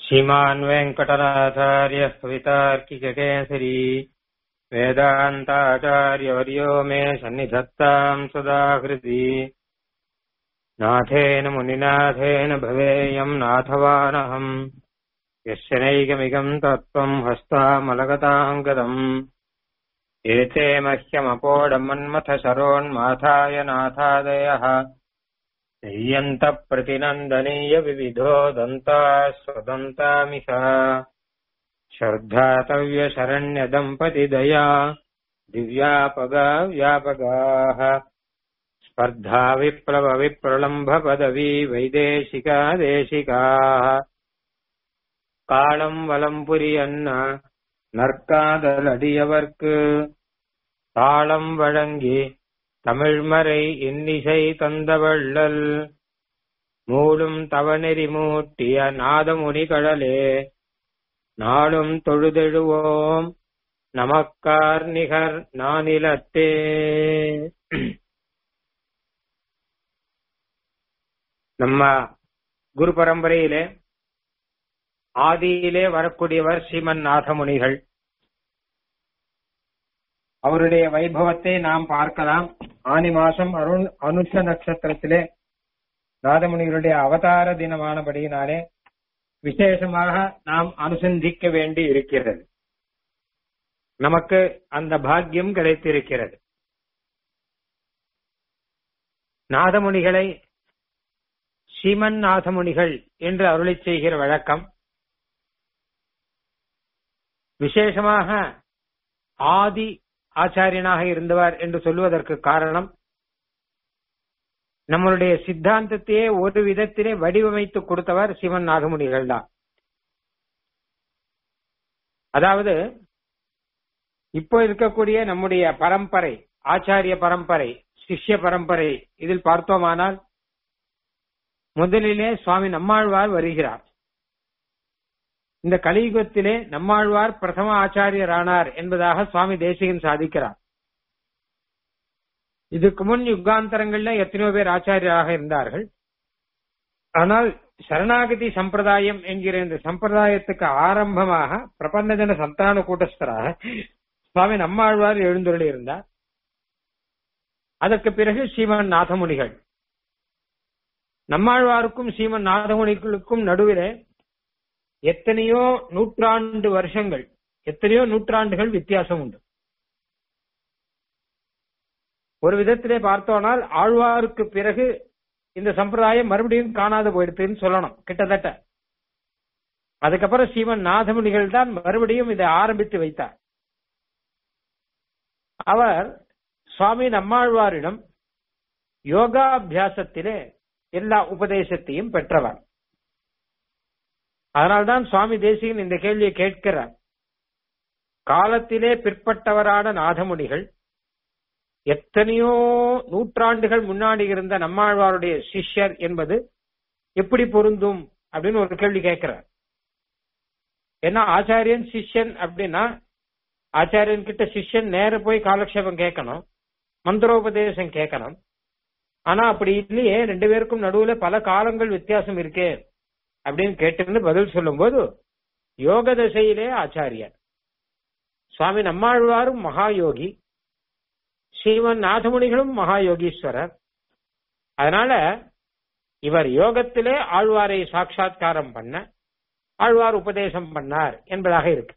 श्रीमान् वेङ्कटनाथार्यः कवितार्किककेसरी वेदान्ताचार्यवर्यो मे सन्निधत्ताम् सदाहृति नाथेन मुनिनाथेन भवेयम् नाथवानहम् यस्य नैकमिकम् तत्त्वम् हस्तामलगताम् गतम् एते मह्यमपोडमन्मथ शरोन्माथाय नाथादयः नय्यन्तप्रतिनन्दनीय विविधो दन्ताः स्वदन्तामिह श्रद्धातव्यशरण्यदम्पतिदया दिव्यापगा व्यापगाः स्पर्धा विप्लवविप्रलम्भपदवी वैदेशिका देशिकाः காலம் வலம் புரியன்ன நற்காதலடியவர்க்கு தாளம் வழங்கி தமிழ்மறை இன்னிசை தந்தவள்ளல் மூடும் தவநெறி மூட்டிய நாதமுனி கடலே நாளும் தொழுதெழுவோம் நமக்கார் நிகர் நானிலத்தே நம்ம குரு பரம்பரையிலே ஆதியிலே வரக்கூடியவர் ஸ்ரீமன் நாதமுனிகள் அவருடைய வைபவத்தை நாம் பார்க்கலாம் ஆனி மாசம் அருண் அனுஷ நட்சத்திரத்திலே நாதமுனிகளுடைய அவதார தினமானபடியினாலே விசேஷமாக நாம் அனுசந்திக்க வேண்டி இருக்கிறது நமக்கு அந்த பாக்கியம் கிடைத்திருக்கிறது நாதமுனிகளை ஸ்ரீமன் நாதமுனிகள் என்று அருளி செய்கிற வழக்கம் விசேஷமாக ஆதி ஆச்சாரியனாக இருந்தவர் என்று சொல்லுவதற்கு காரணம் நம்மளுடைய சித்தாந்தத்தையே ஒரு விதத்திலே வடிவமைத்து கொடுத்தவர் சிவன் நாகமுனிகள் தான் அதாவது இப்போ இருக்கக்கூடிய நம்முடைய பரம்பரை ஆச்சாரிய பரம்பரை சிஷ்ய பரம்பரை இதில் பார்த்தோமானால் முதலிலே சுவாமி நம்மாழ்வார் வருகிறார் இந்த கலியுகத்திலே நம்மாழ்வார் பிரதம ஆச்சாரியரானார் என்பதாக சுவாமி தேசிகன் சாதிக்கிறார் இதுக்கு முன் யுகாந்தரங்கள்ல எத்தனையோ பேர் ஆச்சாரியராக இருந்தார்கள் ஆனால் சரணாகதி சம்பிரதாயம் என்கிற இந்த சம்பிரதாயத்துக்கு ஆரம்பமாக பிரபந்தஜன சந்தான கூட்டஸ்தராக சுவாமி நம்மாழ்வார் எழுந்துள்ளி இருந்தார் அதற்கு பிறகு ஸ்ரீமன் நாதமுனிகள் நம்மாழ்வாருக்கும் ஸ்ரீமன் நாதமுனிகளுக்கும் நடுவிலே எத்தனையோ நூற்றாண்டு வருஷங்கள் எத்தனையோ நூற்றாண்டுகள் வித்தியாசம் உண்டு ஒரு விதத்திலே பார்த்தோனால் ஆழ்வாருக்கு பிறகு இந்த சம்பிரதாயம் மறுபடியும் காணாது போயிடுதுன்னு சொல்லணும் கிட்டத்தட்ட அதுக்கப்புறம் ஸ்ரீமன் நாதமுனிகள் தான் மறுபடியும் இதை ஆரம்பித்து வைத்தார் அவர் சுவாமி நம்மாழ்வாரிடம் யோகாபியாசத்திலே எல்லா உபதேசத்தையும் பெற்றவர் அதனால்தான் சுவாமி தேசிகன் இந்த கேள்வியை கேட்கிறார் காலத்திலே பிற்பட்டவரான நாதமுனிகள் எத்தனையோ நூற்றாண்டுகள் முன்னாடி இருந்த நம்மாழ்வாருடைய சிஷ்யர் என்பது எப்படி பொருந்தும் அப்படின்னு ஒரு கேள்வி கேட்கிறார் ஏன்னா ஆச்சாரியன் சிஷ்யன் அப்படின்னா ஆச்சாரியன் கிட்ட சிஷ்யன் நேர போய் காலக்ஷேபம் கேட்கணும் மந்திரோபதேசம் கேட்கணும் ஆனா அப்படி இல்லையே ரெண்டு பேருக்கும் நடுவுல பல காலங்கள் வித்தியாசம் இருக்கே அப்படின்னு கேட்டுன்னு பதில் சொல்லும் போது யோக தசையிலே ஆச்சாரியர் சுவாமி நம்மாழ்வாரும் மகா யோகி ஸ்ரீமன் நாதமுனிகளும் மகா யோகீஸ்வரர் அதனால இவர் யோகத்திலே ஆழ்வாரை சாட்சா்காரம் பண்ண ஆழ்வார் உபதேசம் பண்ணார் என்பதாக இருக்கு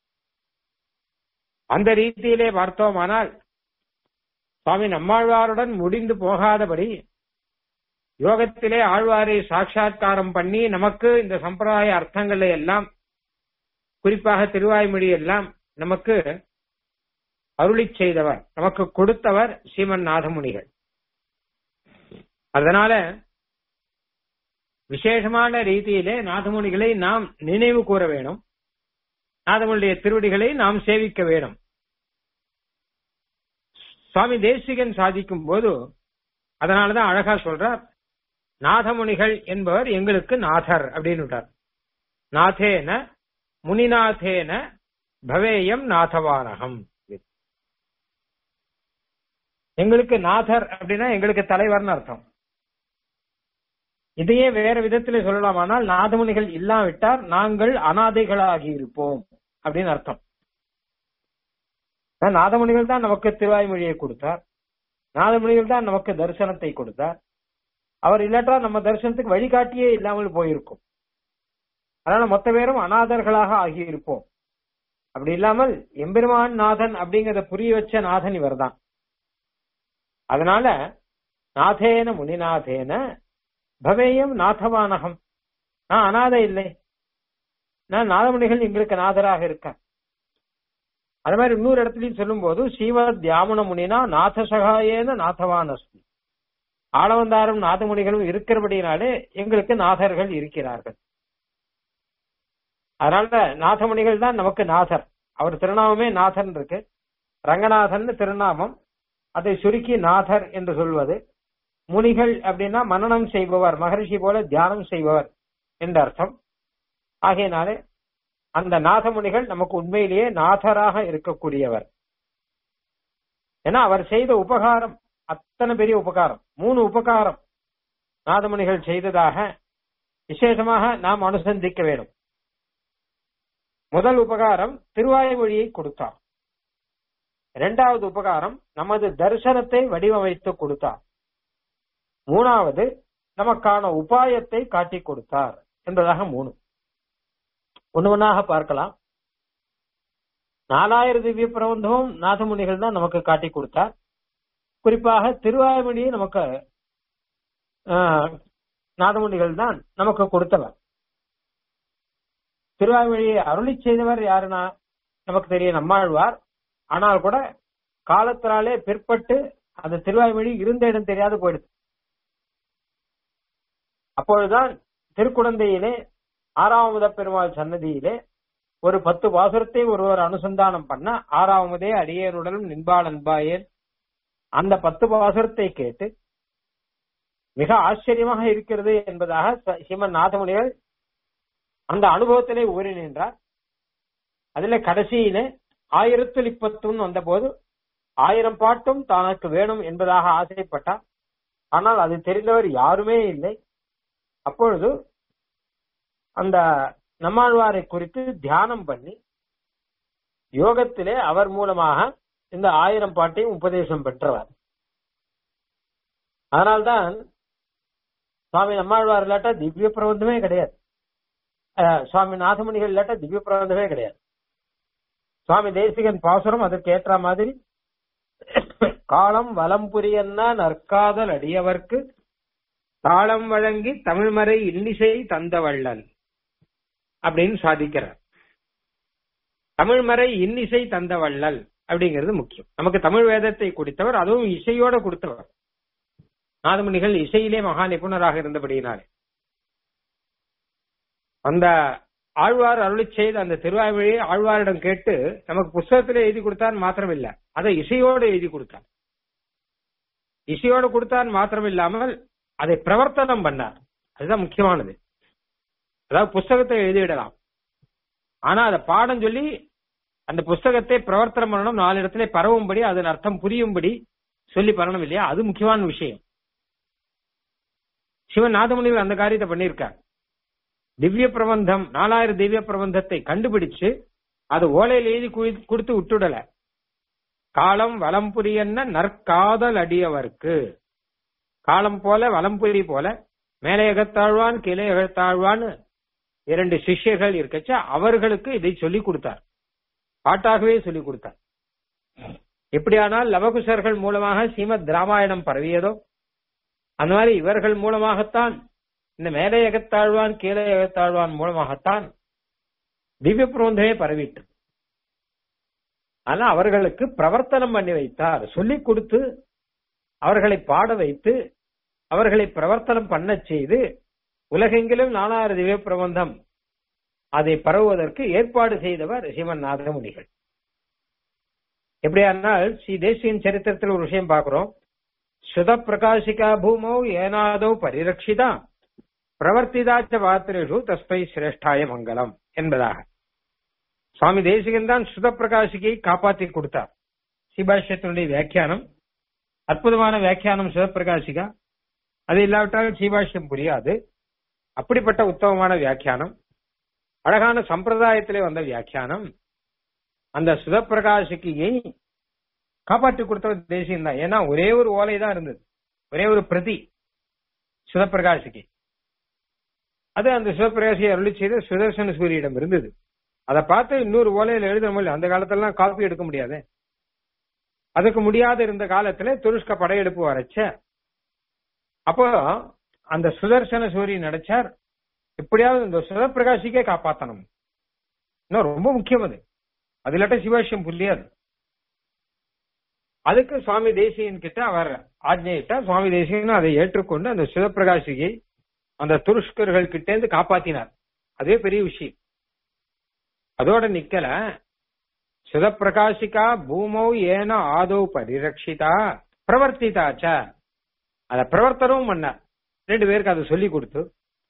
அந்த ரீதியிலே பார்த்தோமானால் சுவாமி நம்மாழ்வாருடன் முடிந்து போகாதபடி யோகத்திலே ஆழ்வாரை சாட்சா்காரம் பண்ணி நமக்கு இந்த சம்பிரதாய அர்த்தங்களை எல்லாம் குறிப்பாக திருவாய்மொழி எல்லாம் நமக்கு அருளி செய்தவர் நமக்கு கொடுத்தவர் ஸ்ரீமன் நாதமுனிகள் அதனால விசேஷமான ரீதியிலே நாதமுனிகளை நாம் நினைவு கூற வேணும் நாதமுனியுடைய திருவடிகளை நாம் சேவிக்க வேணும் சுவாமி தேசிகன் சாதிக்கும் போது அதனாலதான் அழகா சொல்றார் நாதமுனிகள் என்பவர் எங்களுக்கு நாதர் அப்படின்னு நாதேன முனிநாதேன பவேயம் நாதவானகம் எங்களுக்கு நாதர் அப்படின்னா எங்களுக்கு தலைவர்னு அர்த்தம் இதையே வேற விதத்திலே சொல்லலாமானால் நாதமுனிகள் இல்லாவிட்டால் நாங்கள் அனாதைகளாகி இருப்போம் அப்படின்னு அர்த்தம் ஆனா, நாதமுனிகள் தான் நமக்கு திருவாய்மொழியை கொடுத்தார் நாதமுனிகள் தான் நமக்கு தரிசனத்தை கொடுத்தார் அவர் இல்லாட்டா நம்ம தரிசனத்துக்கு வழிகாட்டியே இல்லாமல் போயிருக்கும் அதனால மொத்த பேரும் அநாதர்களாக ஆகி இருப்போம் அப்படி இல்லாமல் எம்பெருமான் நாதன் அப்படிங்கறத புரிய வச்ச நாதன் இவர்தான் அதனால நாதேன முனிநாதேன பவேயம் நாதவானகம் நான் அநாதை இல்லை நான் நாதமுனிகள் எங்களுக்கு நாதராக இருக்க அது மாதிரி இன்னொரு இடத்துலயும் சொல்லும் போது ஸ்ரீமத் தியாமன முனினா நாத சகாயேன நாதவான் அஸ்மி ஆளவந்தாரும் நாதமுனிகளும் இருக்கிறபடினாலே எங்களுக்கு நாதர்கள் இருக்கிறார்கள் அதனால நாதமுனிகள் தான் நமக்கு நாதர் அவர் திருநாமமே நாதன் இருக்கு ரங்கநாதன் திருநாமம் அதை சுருக்கி நாதர் என்று சொல்வது முனிகள் அப்படின்னா மனனம் செய்பவர் மகரிஷி போல தியானம் செய்பவர் என்ற அர்த்தம் ஆகையினாலே அந்த நாதமுனிகள் நமக்கு உண்மையிலேயே நாதராக இருக்கக்கூடியவர் ஏன்னா அவர் செய்த உபகாரம் அத்தனை பெரிய உபகாரம் மூணு உபகாரம் நாதமுனிகள் செய்ததாக விசேஷமாக நாம் அனுசந்திக்க வேண்டும் முதல் உபகாரம் திருவாய்மொழியை கொடுத்தார் இரண்டாவது உபகாரம் நமது தரிசனத்தை வடிவமைத்து கொடுத்தார் மூணாவது நமக்கான உபாயத்தை காட்டிக் கொடுத்தார் என்பதாக மூணு ஒண்ணு ஒண்ணாக பார்க்கலாம் நாலாயிரம் திவ்ய பிரபந்தமும் நாதமுனிகள் தான் நமக்கு காட்டி கொடுத்தார் குறிப்பாக திருவாய்மொழியை நமக்கு ஆஹ், நாதமுனிகள் தான் நமக்கு கொடுத்தவர் திருவாய்மொழியை அருளி செய்தவர் யாருன்னா நமக்கு தெரியும் நம்மாழ்வார் ஆனால் கூட காலத்தினாலே பிற்பட்டு அந்த திருவாய்மொழி இருந்த இடம் தெரியாது போயிடுது அப்பொழுதுதான் திருக்குழந்தையிலே ஆறாவத பெருமாள் சன்னதியிலே ஒரு பத்து பாசுரத்தை ஒருவர் அனுசந்தானம் பண்ண ஆறாவதே அடியேனுடனும் நின்பாள் அன்பாயேன் அந்த பத்து பாசுரத்தை கேட்டு மிக ஆச்சரியமாக இருக்கிறது என்பதாக ச- ஸ்ரீமன் நாதமுனிகள் அந்த அனுபவத்திலே ஊறி நின்றார் அதுல கடைசியிலே ஆயிரத்தில் இப்பத்துன்னு வந்தபோது ஆயிரம் பாட்டும் தனக்கு வேணும் என்பதாக ஆசைப்பட்டார் ஆனால் அது தெரிந்தவர் யாருமே இல்லை அப்பொழுது அந்த நம்மாழ்வாரை குறித்து தியானம் பண்ணி யோகத்திலே அவர் மூலமாக இந்த ஆயிரம் பாட்டையும் உபதேசம் பெற்றவர் அதனால்தான் சுவாமி நம்மாழ்வார் இல்லாட்டா திவ்ய பிரபந்தமே கிடையாது அஹ், சுவாமி நாதமணிகள் இல்லாட்டா திவ்ய பிரபந்தமே கிடையாது சுவாமி தேசிகன் பாசுரம் அதற்கு ஏற்ற மாதிரி காலம் வலம் புரியன்னா நற்காதல் அடியவர்க்கு தாளம் வழங்கி தமிழ்மறை இன்னிசை தந்த வள்ளல் அப்படின்னு சாதிக்கிறார் தமிழ்மறை இன்னிசை தந்த வள்ளல் அப்படிங்கிறது முக்கியம் நமக்கு தமிழ் வேதத்தை கொடுத்தவர் அதுவும் இசையோட கொடுத்தவர் நாதமணிகள் இசையிலே மகா நிபுணராக இருந்தபடியினாலே அந்த ஆழ்வார் அருளி செய்த அந்த திருவாய்மொழியை ஆழ்வாரிடம் கேட்டு நமக்கு புஸ்தகத்திலே எழுதி கொடுத்தார் மாத்திரம் இல்ல அதை இசையோடு எழுதி கொடுத்தார் இசையோடு கொடுத்தார் மாத்திரம் இல்லாமல் அதை பிரவர்த்தனம் பண்ணார் அதுதான் முக்கியமானது அதாவது புஸ்தகத்தை எழுதிவிடலாம் ஆனா அதை பாடம் சொல்லி அந்த புஸ்தகத்தை பிரவர்த்தனம் பண்ணணும் நாலு இடத்துல பரவும்படி அதன் அர்த்தம் புரியும்படி சொல்லி பண்ணணும் இல்லையா அது முக்கியமான விஷயம் சிவன் நாதமுனிகள் அந்த காரியத்தை பண்ணியிருக்கார் திவ்ய பிரபந்தம் நாலாயிரம் திவ்ய பிரபந்தத்தை கண்டுபிடிச்சு அது ஓலையில் எழுதி குடி- கொடுத்து விட்டுடல காலம் வலம்புரி என்ன நற்காதல் அடியவர்க்கு காலம் போல வலம்புரி போல மேலே எகத்தாழ்வான் கீழே எகத்தாழ்வான் இரண்டு சிஷ்யர்கள் இருக்கச்ச அவர்களுக்கு இதை சொல்லிக் கொடுத்தார் பாட்டாகவே சொல்லிக் கொடுத்தார் எப்படியானால் லவகுசர்கள் மூலமாக ஸ்ரீமத் ராமாயணம் பரவியதோ அந்த மாதிரி இவர்கள் மூலமாகத்தான் இந்த மேலே எகத்தாழ்வான் கீழே எகத்தாழ்வான் மூலமாகத்தான் திவ்ய பிரபந்தமே பரவிட்டு ஆனா அவர்களுக்கு பிரவர்த்தனம் பண்ணி வைத்தார் சொல்லிக் கொடுத்து அவர்களை பாட வைத்து அவர்களை பிரவர்த்தனம் பண்ண செய்து உலகெங்கிலும் நாலாயிரம் திவ்ய பிரபந்தம் அதை பரவுவதற்கு ஏற்பாடு செய்தவர் சிவன் நாதமுனிகள் எப்படியானால் ஸ்ரீ தேசியின் சரித்திரத்தில் ஒரு விஷயம் பார்க்கிறோம் சுத பிரகாசிகா பூமௌ ஏனாதோ பரிரட்சிதா பிரவர்த்திதாச்ச பாத்திரேஷு தஸ்மை சிரேஷ்டாய மங்கலம் என்பதாக சுவாமி தேசிகன் தான் சுத பிரகாசிகை காப்பாற்றி கொடுத்தார் ஸ்ரீபாஷ்யத்தினுடைய வியாக்கியானம் அற்புதமான வியாக்கியானம் சுத பிரகாசிகா அது இல்லாவிட்டால் ஸ்ரீபாஷ்யம் புரியாது அப்படிப்பட்ட உத்தமமான வியாக்கியானம் அழகான சம்பிரதாயத்திலே வந்த வியாக்கியானம் அந்த சுதப்பிரகாசிக்கையை காப்பாற்றி கொடுத்தவர் தேசியம் தான் ஏன்னா ஒரே ஒரு ஓலை தான் இருந்தது ஒரே ஒரு பிரதி சுதப்பிரகாசிக்கை அது அந்த சிவபிரகாசியை அருளி செய்த சுதர்சன சூரியிடம் இருந்தது அதை பார்த்து இன்னொரு ஓலையில எழுத முடியல அந்த காலத்துல காப்பி எடுக்க முடியாது அதுக்கு முடியாத இருந்த காலத்துல துருஷ்க படையெடுப்பு வரைச்ச அப்போ அந்த சுதர்சன சூரி நடிச்சார் எப்படியாவது இந்த சுதப்பிரகாசிக்கே காப்பாத்தணும் இன்னும் ரொம்ப முக்கியம் அது அது இல்லாட்ட சிவாஷ்யம் புரியாது அதுக்கு சுவாமி தேசியன் கிட்ட அவர் ஆஜ்ஞையிட்டார் சுவாமி தேசியன் அதை ஏற்றுக்கொண்டு அந்த சிவபிரகாசியை அந்த துருஷ்கர்கள் கிட்ட இருந்து காப்பாத்தினார் அதே பெரிய விஷயம் அதோட நிக்கல சுதப்பிரகாசிகா பூமௌ ஏன ஆதோ பரிரட்சிதா பிரவர்த்திதாச்ச அத பிரவர்த்தனமும் பண்ணார் ரெண்டு பேருக்கு அதை சொல்லி கொடுத்து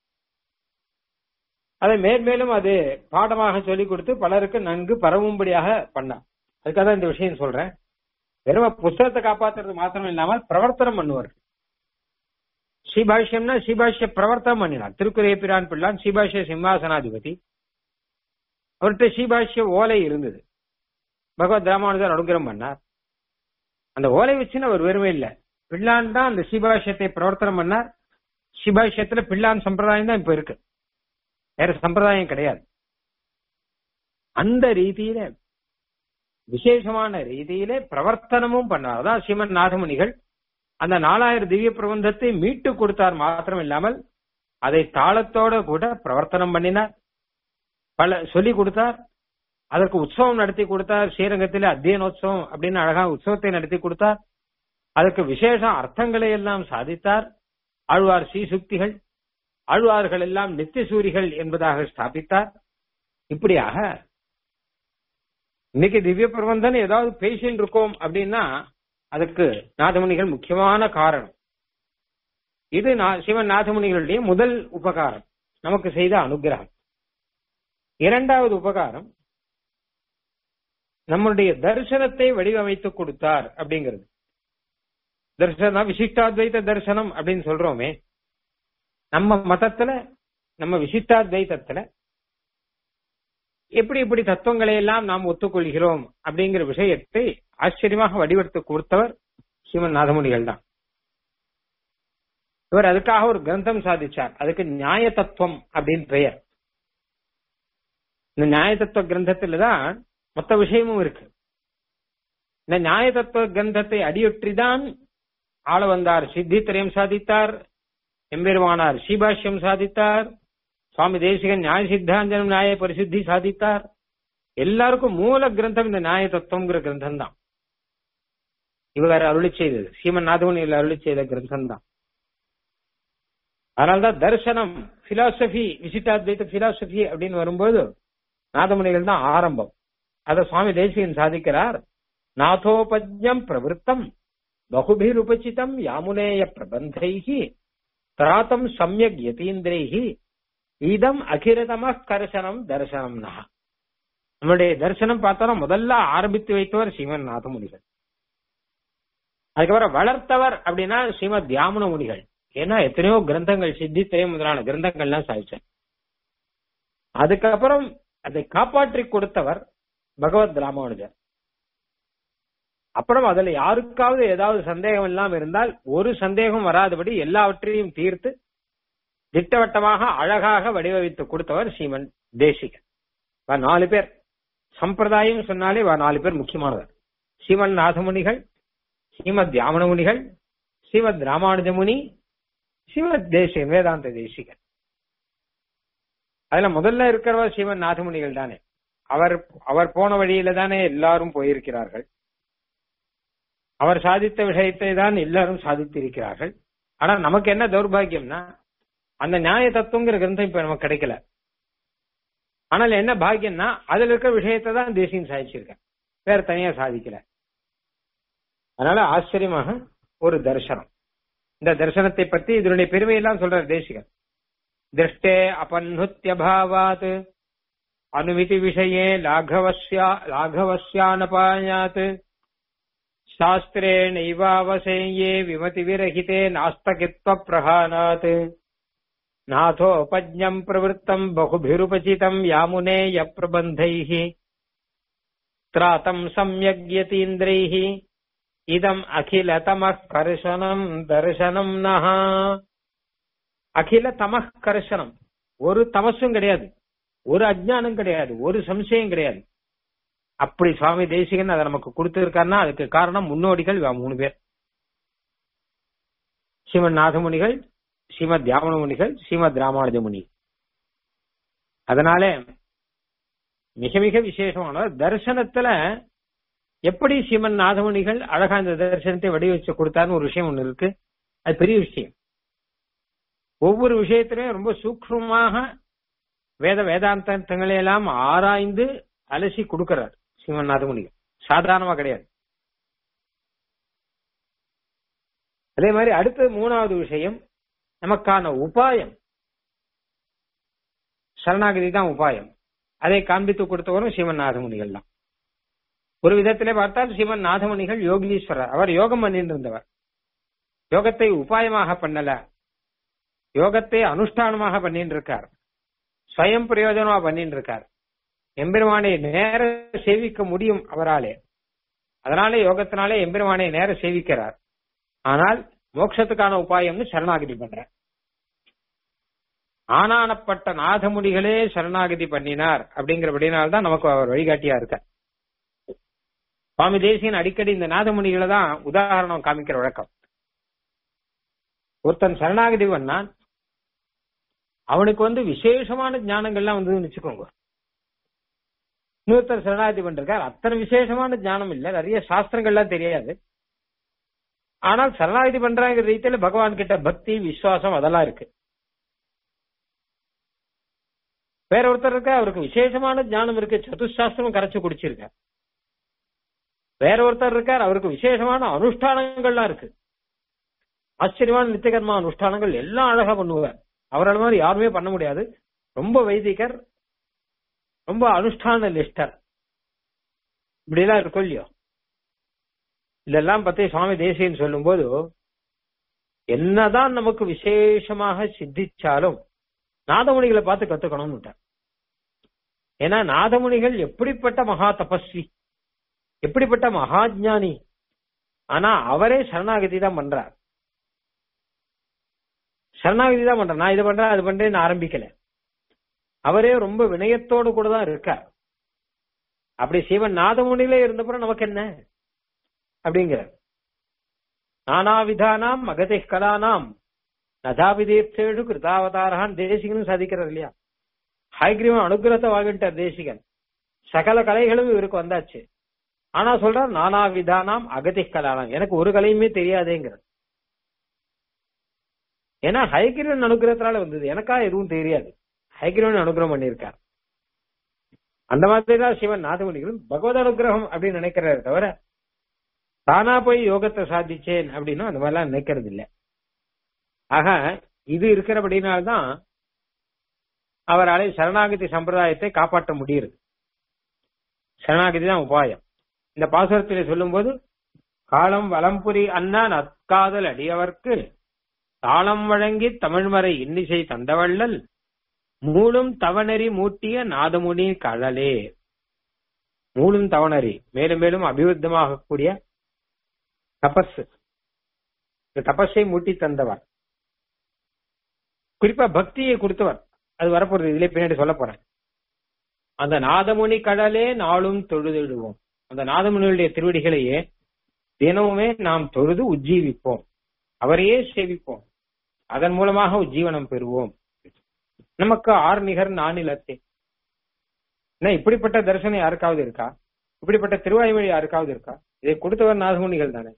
அதை மேன்மேலும் அது பாடமாக சொல்லி கொடுத்து பலருக்கு நன்கு பரவும்படியாக பண்ணார் அதுக்காக தான் இந்த விஷயம் சொல்றேன் வெறும் புஸ்தகத்தை காப்பாத்துறது மாத்திரம் இல்லாமல் பிரவர்த்தனம் பண்ணுவார் ஸ்ரீபாஷ்யம்னா ஸ்ரீபாஷ்ய பிரவர்த்தனம் பண்ணினார் திருக்குறைய பிரான் பிள்ளான் ஸ்ரீபாஷ்ய சிம்மாசனாதிபதி அவர்கிட்ட ஸ்ரீபாஷ்ய ஓலை இருந்தது பகவத் ராமானுஜர் அனுகிரம் பண்ணார் அந்த ஓலை வச்சுன்னு அவர் வெறுமே இல்ல பிள்ளான் தான் அந்த ஸ்ரீபாஷ்யத்தை பிரவர்த்தனம் பண்ணார் ஸ்ரீபாஷ்யத்துல பிள்ளான் சம்பிரதாயம் தான் இப்ப இருக்கு வேற சம்பிரதாயம் கிடையாது அந்த ரீதியில விசேஷமான ரீதியிலே பிரவர்த்தனமும் பண்ணார் அதான் ஸ்ரீமன் நாதமுனிகள் அந்த நாலாயிரம் திவ்ய பிரபந்தத்தை மீட்டு கொடுத்தார் மாத்திரம் இல்லாமல் அதை தாளத்தோட கூட பிரவர்த்தனம் பண்ணினார் பல சொல்லி கொடுத்தார் அதற்கு உற்சவம் நடத்தி கொடுத்தார் ஸ்ரீரங்கத்திலே அத்தியனோத்சவம் அப்படின்னு அழகான உற்சவத்தை நடத்தி கொடுத்தார் அதற்கு விசேஷ அர்த்தங்களை எல்லாம் சாதித்தார் ஆழ்வார் ஸ்ரீசுக்திகள் ஆழ்வார்கள் எல்லாம் நித்தியசூரிகள் என்பதாக ஸ்தாபித்தார் இப்படியாக இன்னைக்கு திவ்ய பிரபந்தன் ஏதாவது பேசின்னு இருக்கோம் அப்படின்னா அதுக்கு நாதமுனிகள் முக்கியமான காரணம் இது சிவன் நாதமுனிகளுடைய முதல் உபகாரம் நமக்கு செய்த அனுகிரகம் இரண்டாவது உபகாரம் நம்முடைய தரிசனத்தை வடிவமைத்து கொடுத்தார் அப்படிங்கிறது தரிசனம் விசிஷ்டாத்வைத தரிசனம் அப்படின்னு சொல்றோமே நம்ம மதத்துல நம்ம விசிஷ்டாத்வைதத்துல எப்படி இப்படி தத்துவங்களை எல்லாம் நாம் ஒத்துக்கொள்கிறோம் அப்படிங்கிற விஷயத்தை ஆச்சரியமாக வடிவெடுத்து கொடுத்தவர் சிவன் நாதமுனிகள் தான் இவர் அதுக்காக ஒரு கிரந்தம் சாதிச்சார் அதுக்கு நியாய தத்துவம் அப்படின்னு பெயர் இந்த நியாய தத்துவ கிரந்தத்துல தான் மொத்த விஷயமும் இருக்கு இந்த நியாய தத்துவ கிரந்தத்தை அடியொற்றிதான் ஆள வந்தார் சித்தித்திரயம் சாதித்தார் எம்பெருமானார் ஸ்ரீபாஷ்யம் சாதித்தார் சுவாமி தேசிகன் நியாய சித்தாந்தனம் நியாய பரிசுத்தி சாதித்தார் எல்லாருக்கும் மூல கிரந்தம் இந்த நியாய தத்துவங்கிற கிரந்தம் தான் இவர் அருளி செய்தது சீமன் நாதவனில் அருளி செய்த கிரந்தம் தான் அதனால்தான் தர்சனம் பிலாசபி விசிட்டாத்வைத பிலாசபி அப்படின்னு வரும்போது நாதமுனிகள் தான் ஆரம்பம் அத சுவாமி தேசிகன் சாதிக்கிறார் நாதோபஜம் பிரவருத்தம் பகுபிருபசிதம் யாமுனேய பிரபந்தைகி திராத்தம் சமயக் யதீந்திரைகி இதம் அகிரதம கர்சனம் தரிசனம் நகா நம்மளுடைய தரிசனம் பார்த்தோம்னா முதல்ல ஆரம்பித்து வைத்தவர் ஸ்ரீமன் நாதமுனிகள் அதுக்கப்புறம் வளர்த்தவர் அப்படின்னா ஸ்ரீமத் தியாமன முனிகள் ஏன்னா எத்தனையோ கிரந்தங்கள் சித்தித்திரையும் முதலான கிரந்தங்கள்லாம் சாதிச்சார் அதுக்கப்புறம் அதை காப்பாற்றி கொடுத்தவர் பகவத் ராமானுஜர் அப்புறம் அதுல யாருக்காவது ஏதாவது சந்தேகம் எல்லாம் இருந்தால் ஒரு சந்தேகம் வராதபடி எல்லாவற்றையும் தீர்த்து திட்டவட்டமாக அழகாக வடிவமைத்து கொடுத்தவர் சீமன் தேசிகன் நாலு பேர் சம்பிரதாயம் சொன்னாலே நாலு பேர் முக்கியமானவர் சீமன் நாதமுனிகள் ஸ்ரீமத் தியாமன முனிகள் ஸ்ரீமத் ராமானுஜ முனி ஸ்ரீமத் தேசிகன் வேதாந்த தேசிகன் அதுல முதல்ல இருக்கிறவர் ஸ்ரீமன் நாதமுனிகள் தானே அவர் அவர் போன வழியில தானே எல்லாரும் போயிருக்கிறார்கள் அவர் சாதித்த விஷயத்தை தான் எல்லாரும் சாதித்திருக்கிறார்கள் ஆனா நமக்கு என்ன தௌர்பாகியம்னா அந்த நியாய தத்துவங்கிற கிரந்தம் இப்ப நமக்கு கிடைக்கல ஆனால் என்ன பாக்கியம்னா அதுல இருக்கிற விஷயத்தை தான் தேசியம் சாதிச்சிருக்கேன் வேற தனியா சாதிக்கல அதனால ஆச்சரியமாக ஒரு தரிசனம் இந்த தரிசனத்தை பத்தி இதனுடைய பெருமையெல்லாம் சொல்றார் தேசிகன் திருஷ்டே அபன்னுத்தியபாவாத் அனுமிதி விஷயே லாகவஸ்யா லாகவஸ்யானபாயாத் சாஸ்திரே நைவாவசேயே விமதி விரகிதே நாஸ்தகித்வ பிரகானாத் நாதோபஜம் பிரவருத்தம் பகுபிருபசிதம் யாமுனேய பிரபந்தைः திராத்தம் சம்யக்யதீந்திரைः இதம் அகில தமः கர்ஷனம் தர்சனம் நஹா அகில தமः கர்ஷனம் ஒரு தமசும் கிடையாது ஒரு அஜ்ஞானம் கிடையாது ஒரு சம்சயம் கிடையாது அப்படி சுவாமி தேசிகன் அதை நமக்கு கொடுத்திருக்காருன்னா அதுக்கு காரணம் முன்னோடிகள் இவ மூணு பேர் ஸ்ரீமத் நாதமுனிகள் ஸ்ரீமத் தியாமன முனிகள் ஸ்ரீமத் ராமானுஜ முனி அதனால மிக மிக விசேஷமான தரிசனத்துல எப்படி ஸ்ரீமன் நாதமுனிகள் அழகா இந்த தரிசனத்தை வடிவச்சு கொடுத்தாருன்னு ஒரு விஷயம் ஒண்ணு இருக்கு அது பெரிய விஷயம் ஒவ்வொரு விஷயத்திலையும் ரொம்ப சூக்ஷ்மமாக வேத வேதாந்தங்களை எல்லாம் ஆராய்ந்து அலசி கொடுக்கிறார் ஸ்ரீமன் நாதமுனிகள் சாதாரணமா கிடையாது அதே மாதிரி அடுத்த மூணாவது விஷயம் நமக்கான உபாயம் சரணாகதி தான் உபாயம் அதை காண்பித்து கொடுத்தவரும் ஸ்ரீமன் நாதமுனிகள் தான் ஒரு விதத்திலே பார்த்தால் ஸ்ரீமன் நாதமுனிகள் யோகீஸ்வரர் அவர் யோகம் பண்ணிட்டு இருந்தவர் யோகத்தை உபாயமாக பண்ணல யோகத்தை அனுஷ்டானமாக பண்ணிட்டு இருக்கார் ஸ்வயம் பிரயோஜனமா பண்ணிட்டு இருக்கார் எம்பெருமானை நேர சேவிக்க முடியும் அவராலே அதனாலே யோகத்தினாலே எம்பெருமானை நேர சேவிக்கிறார் ஆனால் மோட்சத்துக்கான உபாயம்னு சரணாகதி பண்ற ஆனானப்பட்ட நாதமுடிகளே சரணாகதி பண்ணினார் அப்படிங்கிறபடினால்தான் நமக்கு அவர் வழிகாட்டியா இருக்கார் சுவாமி தேசியன் அடிக்கடி இந்த நாதமுனிகளை தான் உதாரணம் காமிக்கிற வழக்கம் ஒருத்தன் சரணாகதி பண்ணான் அவனுக்கு வந்து விசேஷமான ஞானங்கள்லாம் வந்து வச்சுக்கோங்க இன்னொருத்தர் சரணாகதி பண்றார் அத்தனை விசேஷமான ஞானம் இல்ல நிறைய சாஸ்திரங்கள்லாம் தெரியாது ஆனால் சரணாகதி பண்றாங்கிற ரீதியில பகவான் கிட்ட பக்தி விசுவாசம் அதெல்லாம் இருக்கு வேற ஒருத்தர் இருக்க அவருக்கு விசேஷமான ஞானம் இருக்கு சதுசாஸ்திரம் கரைச்சு குடிச்சிருக்க வேற ஒருத்தர் இருக்கார் அவருக்கு விசேஷமான அனுஷ்டானங்கள்லாம் இருக்கு ஆச்சரியமான நித்தியகர்மா அனுஷ்டானங்கள் எல்லாம் அழகா பண்ணுவார் அவரால் மாதிரி யாருமே பண்ண முடியாது ரொம்ப வைதிகர் ரொம்ப அனுஷ்டான லிஸ்டர் இப்படிலாம் இருக்கும் இல்லையோ இதெல்லாம் பத்தி சுவாமி தேசியன் சொல்லும் போது என்னதான் நமக்கு விசேஷமாக சித்திச்சாலும் நாதமுனிகளை பார்த்து கத்துக்கணும்னு ஏன்னா நாதமுனிகள் எப்படிப்பட்ட மகா தபஸ்வி எப்படிப்பட்ட மகாஜானி ஆனா அவரே சரணாகதி தான் பண்றார் சரணாகதி தான் பண்றேன் நான் இது பண்றேன் அது பண்றேன்னு ஆரம்பிக்கல அவரே ரொம்ப வினயத்தோடு கூட தான் இருக்கார் அப்படி சிவன் நாதமுனிலே இருந்தப்புறம் நமக்கு என்ன அப்படிங்கிற நானாவிதானாம் மகதை கலானாம் நதாபிதீர்த்தேடு கிருதாவதாரான் தேசிகனும் சாதிக்கிறார் இல்லையா ஹைகிரீவன் அனுகிரகத்தை வாங்கிட்டார் தேசிகன் சகல கலைகளும் இவருக்கு வந்தாச்சு ஆனா சொல்றார் நானாவிதானாம் அகதி கலானாம் எனக்கு ஒரு கலையுமே தெரியாதேங்கிற ஏன்னா ஹைகிரீவன் அனுகிரகத்தினால வந்தது எனக்கா எதுவும் தெரியாது ஹைகிரீவன் அனுகிரகம் பண்ணியிருக்கார் அந்த மாதிரி தான் சிவன் நாதமணிகளும் பகவத் அனுகிரகம் அப்படின்னு நினைக்கிறாரு தவிர தானா போய் யோகத்தை சாதிச்சேன் அப்படின்னு அந்த மாதிரிலாம் நினைக்கிறது இல்லை ஆக இது இருக்கிறபடினால்தான் அவரால் சரணாகதி சம்பிரதாயத்தை காப்பாற்ற முடியுது சரணாகதி தான் உபாயம் இந்த பாசுரத்திலே சொல்லும்போது காலம் வலம்புரி அண்ணா நற்காதல் அடியவர்க்கு தாளம் வழங்கி தமிழ்மறை இன்னிசை தந்தவள்ளல் மூலும் தவநெறி மூட்டிய நாதமுனி கழலே மூலும் தவநெறி மேலும் மேலும் அபிவிருத்தமாக கூடிய தபஸ் இந்த தபஸை மூட்டி தந்தவர் குறிப்பா பக்தியை கொடுத்தவர் அது வரப்போறது இதுல பின்னாடி சொல்ல போறேன் அந்த நாதமுனி கடலே நாளும் தொழுதிடுவோம் அந்த நாதமுனியுடைய திருவடிகளையே தினமுமே நாம் தொழுது உஜ்ஜீவிப்போம் அவரையே சேவிப்போம் அதன் மூலமாக உஜ்ஜீவனம் பெறுவோம் நமக்கு ஆர் நிகர் நானிலத்தே என்ன இப்படிப்பட்ட தரிசனம் யாருக்காவது இருக்கா இப்படிப்பட்ட திருவாய்மொழி யாருக்காவது இருக்கா இதை கொடுத்தவர் நாதமுனிகள் தானே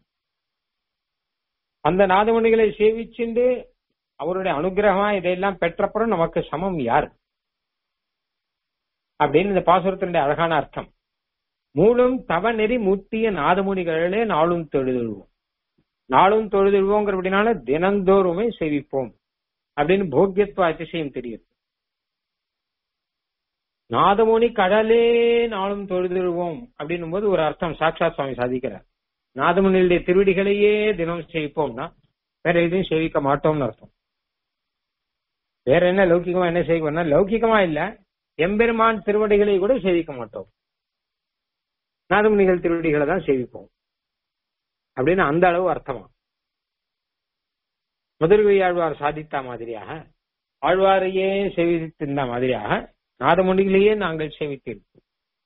அந்த நாதமுனிகளை சேவிச்சுண்டு அவருடைய அனுகிரகமா இதையெல்லாம் பெற்றப்புறம் நமக்கு சமம் யார் அப்படின்னு இந்த பாசுரத்தினுடைய அழகான அர்த்தம் மூலும் தவ நெறி முட்டிய நாதமுனிகளே நாளும் தொழுதுழுவோம் நாளும் தொழுதுழுவோங்கிறபடினால தினந்தோறுமே சேவிப்போம் அப்படின்னு போக்கியத்துவ அதிசயம் தெரியுது நாதமுனி கடலே நாளும் தொழுதுழுவோம் அப்படின்னும் போது ஒரு அர்த்தம் சாட்சாத் சுவாமி சாதிக்கிறார் நாதமுனியுடைய திருவடிகளையே தினம் சேவிப்போம்னா வேற எதையும் சேவிக்க மாட்டோம்னு அர்த்தம் வேற என்ன லௌகிகமா என்ன செய்வோம்னா லௌகிகமா இல்ல எம்பெருமான் திருவடிகளை கூட சேவிக்க மாட்டோம் நாதமுனிகள் திருவடிகளை தான் சேவிப்போம் அப்படின்னு அந்த அளவு அர்த்தமா முதல்வி ஆழ்வார் சாதித்த மாதிரியாக ஆழ்வாரையே சேவித்திருந்த மாதிரியாக நாதமுனிகளையே நாங்கள் சேவித்திருக்கோம்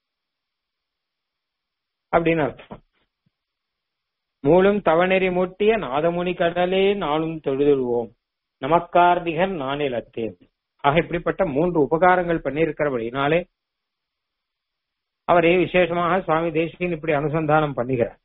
அப்படின்னு அர்த்தம் மூலும் தவநெறி மூட்டிய நாதமுனி கடலே நாளும் தொழுதுள்வோம் நமக்கார்திகர் நானிலத்தேன் ஆக இப்படிப்பட்ட மூன்று உபகாரங்கள் பண்ணியிருக்கிறபடினாலே அவரே விசேஷமாக சுவாமி தேசிகன் இப்படி அனுசந்தானம் பண்ணுகிறார்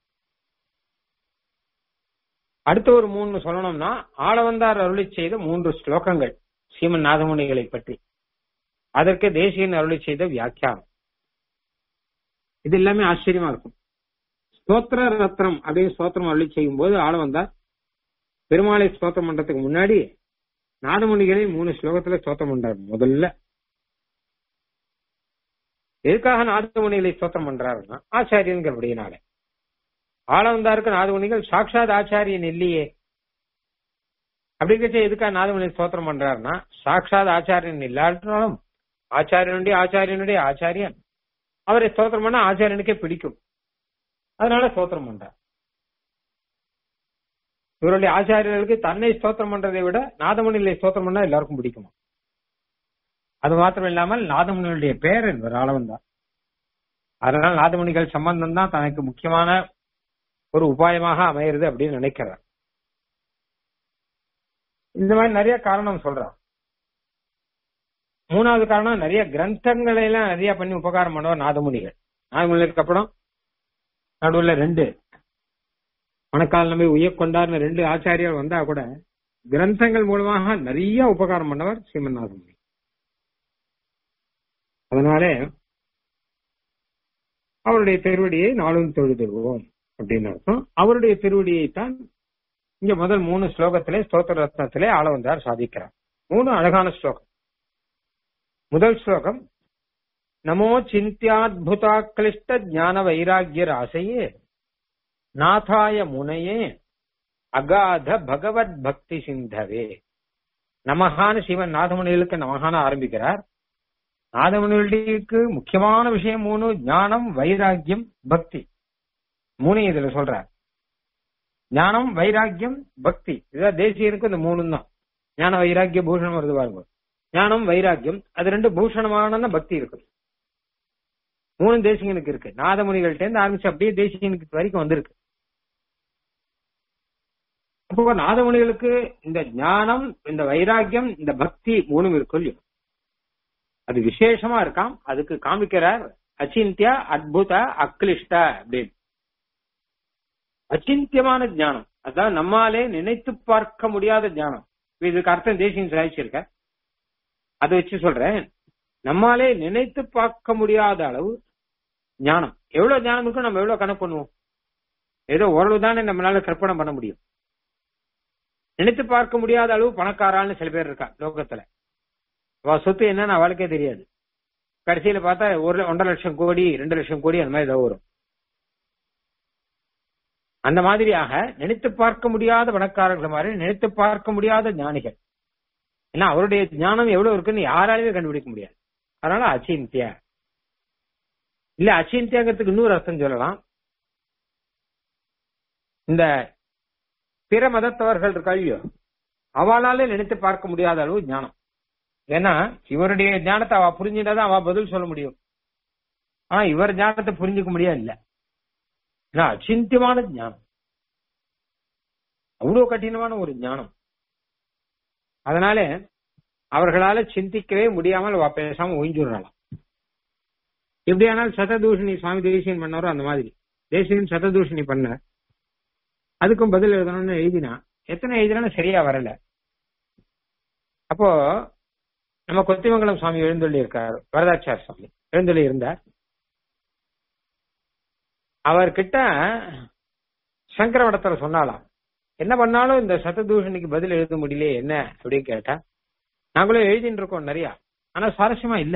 அடுத்த ஒரு மூணு சொல்லணும்னா ஆளவந்தார் அருளி செய்த மூன்று ஸ்லோகங்கள் சீமன் நாதமுனிகளை பற்றி அதற்கு தேசியன் அருளி செய்த வியாக்கியானம் இது எல்லாமே ஆச்சரியமா இருக்கும் ஸ்தோத்திர ரத்னம் அப்படின்னு ஸ்தோத்திரம் அருளி செய்யும் போது ஆளவந்தார் பெருமாளை ஸ்தோத்திரம் பண்றதுக்கு முன்னாடி நாதமுனிகளை மூணு ஸ்லோகத்துல ஸ்தோத்திரம் பண்றார் முதல்ல எதுக்காக நாதமுனிகளை ஸ்தோத்திரம் பண்றாருன்னா ஆச்சாரியன்கிறபடினால ஆளவந்தாருக்கு நாதமுனிகள் சாட்சாத் ஆச்சாரியன் இல்லையே அப்படிங்கிறச்ச எதுக்காக நாதமுனி ஸ்தோத்திரம் பண்றாருன்னா சாட்சாத் ஆச்சாரியன் இல்லாட்டாலும் ஆச்சாரியனுடைய ஆச்சாரியனுடைய ஆச்சாரியன் அவரை ஸ்தோத்திரம் பண்ணா ஆச்சாரியனுக்கே பிடிக்கும் அதனால ஸ்தோத்திரம் பண்றார் இவருடைய ஆச்சாரியர்களுக்கு தன்னை ஸ்தோத்திரம் பண்றதை விட நாதமுனிகளை ஸ்தோத்திரம் பண்ணா எல்லாருக்கும் பிடிக்குமா அது மாத்திரம் இல்லாமல் நாதமுனிகளுடைய பேர் என்பவர் ஆளவன் தான் அதனால் நாதமுனிகள் சம்பந்தம் தான் தனக்கு முக்கியமான ஒரு உபாயமாக அமையிறது அப்படின்னு நினைக்கிறார் இந்த மாதிரி நிறைய காரணம் சொல்றார் மூணாவது காரணம் நிறைய கிரந்தங்களை எல்லாம் நிறைய பண்ணி உபகாரம் பண்ணுவார் நாதமுனிகள் நாதமுனிகளுக்கு அப்புறம் நடுவில் ரெண்டு மணக்கால் நம்பி உயக்கொண்டார்னு ரெண்டு ஆச்சாரியர் வந்தா கூட கிரந்தங்கள் மூலமாக நிறைய உபகாரம் பண்ணவர் ஸ்ரீமன் நாதமுனி அதனால அவருடைய திருவடியை நாளும் தொழுதுவோம் அப்படின்னு அர்த்தம் அவருடைய திருவடியை தான் இங்க முதல் மூணு ஸ்லோகத்திலே ஸ்தோத்திர ரத்னத்திலே ஆள வந்தார் சாதிக்கிறார் மூணு அழகான ஸ்லோகம் முதல் ஸ்லோகம் நமோ சிந்தியாத்புதாக்லிஷ்ட ஞான வைராகிய ராசையே நாதாய முனையே அகாத பகவத் பக்தி சிந்தவே நமகான சிவன் நாதமுனிகளுக்கு நமகான ஆரம்பிக்கிறார் நாதமுனிகளுக்கு முக்கியமான விஷயம் மூணு ஞானம் வைராக்கியம் பக்தி மூணு இதுல சொல்றார் ஞானம் வைராக்கியம் பக்தி இதுதான் தேசியனுக்கு இந்த மூணு தான் ஞான வைராக்கிய பூஷணம் வருது பாருங்க ஞானம் வைராக்கியம் அது ரெண்டு பூஷணமான பக்தி இருக்கு மூணு தேசிகனுக்கு இருக்கு நாதமுனிகள்ட்ட இருந்து ஆரம்பிச்சு அப்படியே தேசிகனுக்கு வரைக்கும் வந்திருக்கு அப்போ நாதமுனிகளுக்கு இந்த ஞானம் இந்த வைராக்கியம் இந்த பக்தி மூணும் இருக்கும் இல்லையோ அது விசேஷமா இருக்காம் அதுக்கு காமிக்கிறார் அச்சிந்தியா அத்புத அக்லிஷ்ட அப்படின்னு அச்சிந்தியமான ஞானம் அதான் நம்மாலே நினைத்து பார்க்க முடியாத ஞானம் இதுக்கு அர்த்தம் தேசியம் சாதிச்சிருக்க அதை வச்சு சொல்றேன் நம்மாலே நினைத்து பார்க்க முடியாத அளவு ஞானம் எவ்வளவு ஞானம் இருக்கோ நம்ம எவ்வளவு கணக்கு பண்ணுவோம் ஏதோ ஓரளவு தானே நம்மளால கற்பனை பண்ண முடியும் நினைத்து பார்க்க முடியாத அளவு பணக்காரான்னு சில பேர் இருக்கா லோகத்துல அவ சொத்து என்னன்னு அவளுக்கே தெரியாது கடைசியில பார்த்தா ஒரு ஒன்றரை லட்சம் கோடி ரெண்டு லட்சம் கோடி அந்த மாதிரி ஏதோ வரும் அந்த மாதிரியாக நினைத்து பார்க்க முடியாத பணக்காரர்கள் மாதிரி நினைத்து பார்க்க முடியாத ஞானிகள் ஏன்னா அவருடைய ஞானம் எவ்வளவு இருக்குன்னு யாராலுமே கண்டுபிடிக்க முடியாது அதனால அச்சிந்தியா இல்ல அச்சிந்தியாங்கிறதுக்கு இன்னொரு அர்த்தம் சொல்லலாம் இந்த பிற மதத்தவர்கள் இருக்கா அவளாலே நினைத்து பார்க்க முடியாத அளவு ஞானம் ஏன்னா இவருடைய ஞானத்தை அவ புரிஞ்சுட்டாதான் அவ பதில் சொல்ல முடியும் ஆனா இவர் ஞானத்தை புரிஞ்சுக்க முடியாது இல்ல ஏன்னா அச்சிந்தியமான ஞானம் அவ்வளவு கடினமான ஒரு ஞானம் அதனால அவர்களால சிந்திக்கவே முடியாமல் அவ பேசாம ஒழிஞ்சுடுறாளாம் எப்படியானால் சததூஷணி சுவாமி தேசியன் பண்ணாரோ அந்த மாதிரி தேசியன் சததூஷணி பண்ண அதுக்கும் பதில் எழுதணும்னு எழுதினா எத்தனை எழுதினாலும் சரியா வரல அப்போ நம்ம கொத்திமங்கலம் சுவாமி எழுந்தொள்ளி இருக்கார் வரதாச்சார் சுவாமி எழுந்தொள்ளி இருந்தார் அவர்கிட்ட சங்கரவடத்துல சொன்னாலாம் என்ன பண்ணாலும் இந்த சத்ததூஷணிக்கு பதில் எழுத முடியல என்ன அப்படின்னு கேட்டா நாங்களும் எழுதிட்டு இருக்கோம் நிறைய ஆனா சுவாரஸ்யமா இல்ல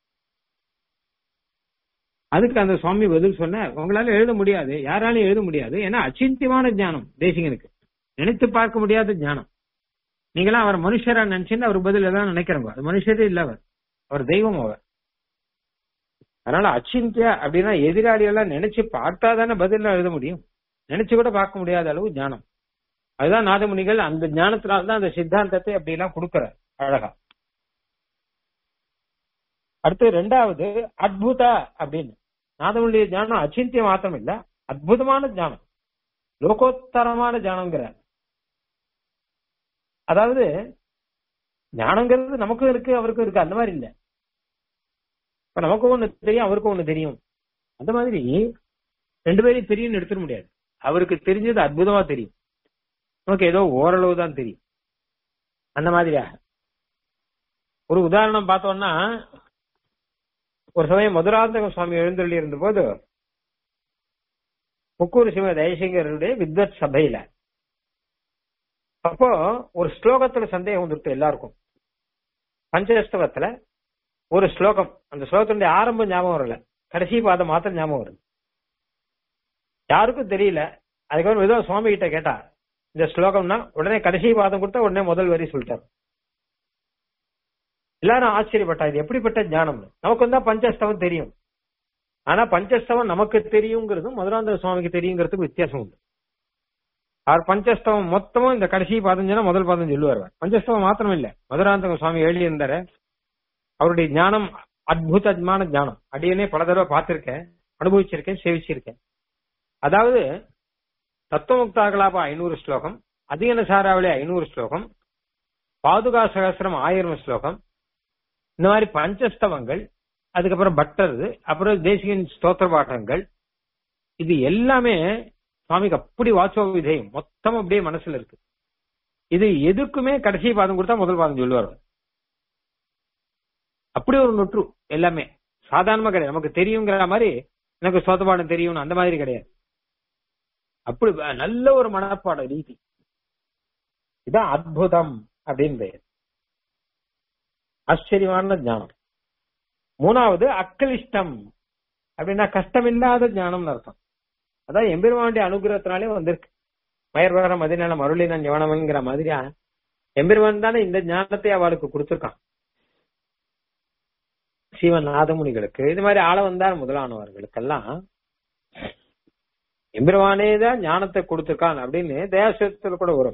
அதுக்கு அந்த சுவாமி பதில் சொன்ன உங்களால எழுத முடியாது யாராலும் எழுத முடியாது ஏன்னா அச்சிந்தியமான ஞானம் தேசிகனுக்கு நினைத்து பார்க்க முடியாத ஞானம் நீங்களாம் அவர் மனுஷரா நினைச்சுன்னு அவர் பதில் எல்லாம் நினைக்கிறவங்க அது மனுஷரே இல்ல அவர் அவர் தெய்வம் அவர் அதனால அச்சிந்தியா அப்படின்னா எதிராளி எல்லாம் நினைச்சு பார்த்தா தானே பதில் எழுத முடியும் நினைச்சு கூட பார்க்க முடியாத அளவு ஞானம் அதுதான் நாதமுனிகள் அந்த ஞானத்தினால தான் அந்த சித்தாந்தத்தை அப்படி எல்லாம் கொடுக்கிறார் அழகா அடுத்து ரெண்டாவது அத்புத அப்படின்னு நாதமுனிய ஞானம் அச்சிந்திய மாத்திரம் இல்ல அற்புதமான ஞானம் லோகோத்தரமான ஞானம்ங்கிறார் அதாவது ஞானங்கிறது நமக்கும் இருக்கு அவருக்கும் இருக்கு அந்த மாதிரி இல்ல இப்ப நமக்கும் ஒண்ணு தெரியும் அவருக்கும் ஒண்ணு தெரியும் அந்த மாதிரி ரெண்டு பேரையும் தெரியும்னு எடுத்துட முடியாது அவருக்கு தெரிஞ்சது அற்புதமா தெரியும் நமக்கு ஏதோ ஓரளவு தான் தெரியும் அந்த மாதிரியாக ஒரு உதாரணம் பார்த்தோம்னா ஒரு சமயம் மதுராந்தக சுவாமி எழுந்தள்ளி இருந்த போது முக்கூர் சிவ ஜெயசங்கருடைய வித்வத் சபையில அப்போ ஒரு ஸ்லோகத்துல சந்தேகம் வந்துருக்கு எல்லாருக்கும் பஞ்சஸ்தவத்துல ஒரு ஸ்லோகம் அந்த ஸ்லோகத்தினுடைய ஆரம்பம் ஞாபகம் வரல கடைசி பாதம் மாத்திரம் ஞாபகம் வருது யாருக்கும் தெரியல அதுக்கப்புறம் ஏதோ சுவாமி கிட்ட கேட்டா இந்த ஸ்லோகம்னா உடனே கடைசி பாதம் கொடுத்தா உடனே முதல் வரி சொல்லிட்டார் எல்லாரும் ஆச்சரியப்பட்டா இது எப்படிப்பட்ட ஞானம் நமக்கு வந்தா பஞ்சஸ்தவம் தெரியும் ஆனா பஞ்சஸ்தவம் நமக்கு தெரியுங்கிறதும் மதுராந்தக சுவாமிக்கு தெரியுங்கிறதுக்கு வித்தியாசம் உண்டு அவர் பஞ்சஸ்தவம் மொத்தமும் இந்த கடைசி பாதம் சொன்னா முதல் பாதம் சொல்லுவார் பஞ்சஸ்தவம் மாத்திரம் இல்ல மதுராந்தக சுவாமி எழுதி இருந்தாரு அவருடைய ஞானம் அற்புதமான ஞானம் அடியனே பல தடவை பார்த்திருக்கேன் அனுபவிச்சிருக்கேன் சேவிச்சிருக்கேன் அதாவது தத்துவமுக்தாகலாப ஐநூறு ஸ்லோகம் அதிகன சாராவளி ஐநூறு ஸ்லோகம் பாதுகா சகசிரம் ஆயிரம் ஸ்லோகம் இந்த மாதிரி பஞ்சஸ்தவங்கள் அதுக்கப்புறம் பட்டது அப்புறம் தேசிகன் ஸ்தோத்திர பாட்டங்கள் இது எல்லாமே சுவாமிக்கு அப்படி வாட்சோ விதயம் மொத்தம் அப்படியே மனசுல இருக்கு இது எதுக்குமே கடைசி பாதம் கொடுத்தா முதல் பாதம் சொல்லுவார் அப்படி ஒரு நொற்று எல்லாமே சாதாரணமா கிடையாது நமக்கு தெரியுங்கிற மாதிரி எனக்கு சோதபாடம் தெரியும் அந்த மாதிரி கிடையாது அப்படி நல்ல ஒரு மனப்பாட ரீதி இதான் அற்புதம் அப்படின்னு பெயர் ஆச்சரியமான ஞானம் மூணாவது அக்கலிஷ்டம் அப்படின்னா கஷ்டமில்லாத ஞானம்னு அர்த்தம் அதான் எம்பெருமானுடைய அனுகிரகத்தினாலே வந்திருக்கு மயர்வர மதிநலம் அருளினன் ஞானம்ங்கிற மாதிரியா எம்பெருமான் தானே இந்த ஞானத்தை அவளுக்கு கொடுத்திருக்கான் சிவன் நாதமுனிகளுக்கு இது மாதிரி ஆள வந்தார் முதலானவர்களுக்கெல்லாம் எம்பெருமானே தான் ஞானத்தை கொடுத்திருக்கான் அப்படின்னு தேசத்துல கூட வரும்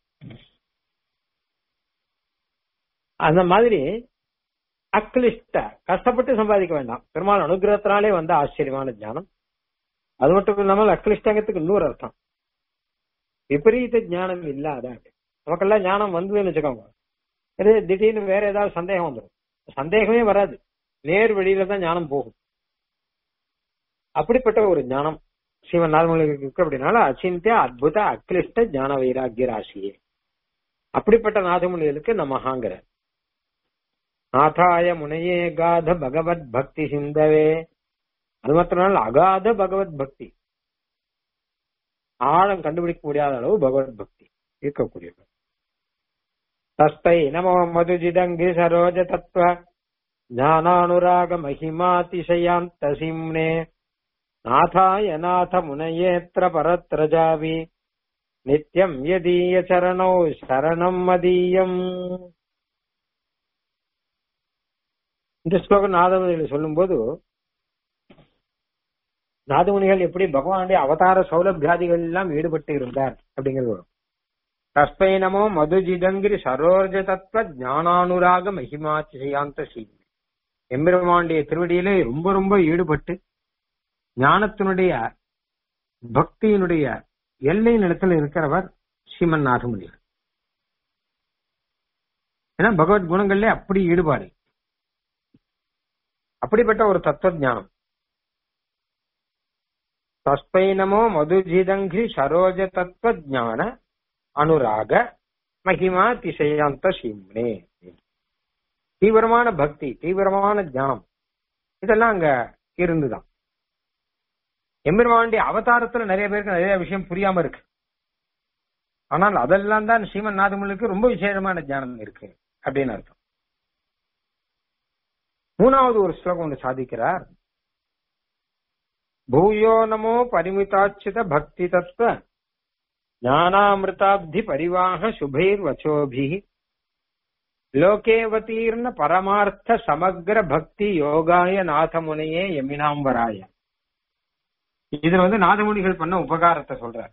அந்த மாதிரி அக்லிஷ்ட கஷ்டப்பட்டு சம்பாதிக்க வேண்டாம் பெருமாள் அனுகிரகத்தினாலே வந்த ஆச்சரியமான ஞானம் அது மட்டும் இல்லாமல் அக்லிஷ்டங்கத்துக்கு இன்னொரு அர்த்தம் விபரீத ஞானம் இல்லாத நமக்கெல்லாம் ஞானம் வந்ததுன்னு வச்சுக்கோங்க இது திடீர்னு வேற ஏதாவது சந்தேகம் வந்துடும் சந்தேகமே வராது நேர் வழியில தான் ஞானம் போகும் அப்படிப்பட்ட ஒரு ஞானம் சிவன் நாதமொழிக்கு இருக்கு அப்படின்னால அச்சிந்திய அத்புத அக்லிஷ்ட ஞான வைராகிய ராசியே அப்படிப்பட்ட நாதமொழிகளுக்கு நமஹாங்கிற நாதாய முனையே காத பகவத் பக்தி சிந்தவே அது மாத்திரம் அகாத பகவத் பக்தி ஆழம் கண்டுபிடிக்க முடியாத அளவு பகவத் பக்தி இருக்கக்கூடியது தஸ்தை நமோ மதுஜிதங்கி சரோஜ தத்துவ ஞானானுராக மகிமாதிசயாந்த சிம்னே நாதாய நாத முனையேத்திர பரத்ரஜாவி நித்யம் யதீய சரணோ சரணம் மதீயம் இந்த ஸ்லோகம் நாதமுனிகள் சொல்லும்போது நாதமுனிகள் எப்படி பகவானுடைய அவதார சௌலபியாதிகள் எல்லாம் ஈடுபட்டு இருந்தார் அப்படிங்கிறது வரும் தஸ்மை நமோ மதுஜிதங்கிரி சரோஜ தத்துவ ஞானானுராக மகிமாதிசயாந்த சீமி எம்பெருமானுடைய திருவடியிலே ரொம்ப ரொம்ப ஈடுபட்டு ஞானத்தினுடைய பக்தியினுடைய எல்லை நிலத்தில் இருக்கிறவர் ஸ்ரீமன் நாதமுனிகள் ஏன்னா பகவத் குணங்கள்ல அப்படி ஈடுபாடு அப்படிப்பட்ட ஒரு தத்துவ ஞானம் தஸ்மை நமோ மதுஜிதங்கி சரோஜ தத்துவ ஞான அனுராக மகிமா திசையாந்த சீம்னே தீவிரமான பக்தி தீவிரமான ஞானம் இதெல்லாம் அங்க இருந்துதான் எம்பெருமானுடைய அவதாரத்துல நிறைய பேருக்கு நிறைய விஷயம் புரியாம இருக்கு ஆனால் அதெல்லாம் தான் ஸ்ரீமன் நாதமுலுக்கு ரொம்ப விசேஷமான ஞானம் இருக்கு அப்படின்னு அர்த்தம் மூணாவது ஒரு ஸ்லோகம் ஒன்று சாதிக்கிறார் பூயோ நமோ பரிமிதாச்சித பக்தி தத்துவ ஞானாமிருதாப்தி பரிவாக சுபைர் வச்சோபி லோகேவதீர்ண பரமார்த்த சமக்ர பக்தி யோகாய நாதமுனையே எமினாம்பராய இதுல வந்து நாதமுனிகள் பண்ண உபகாரத்தை சொல்றார்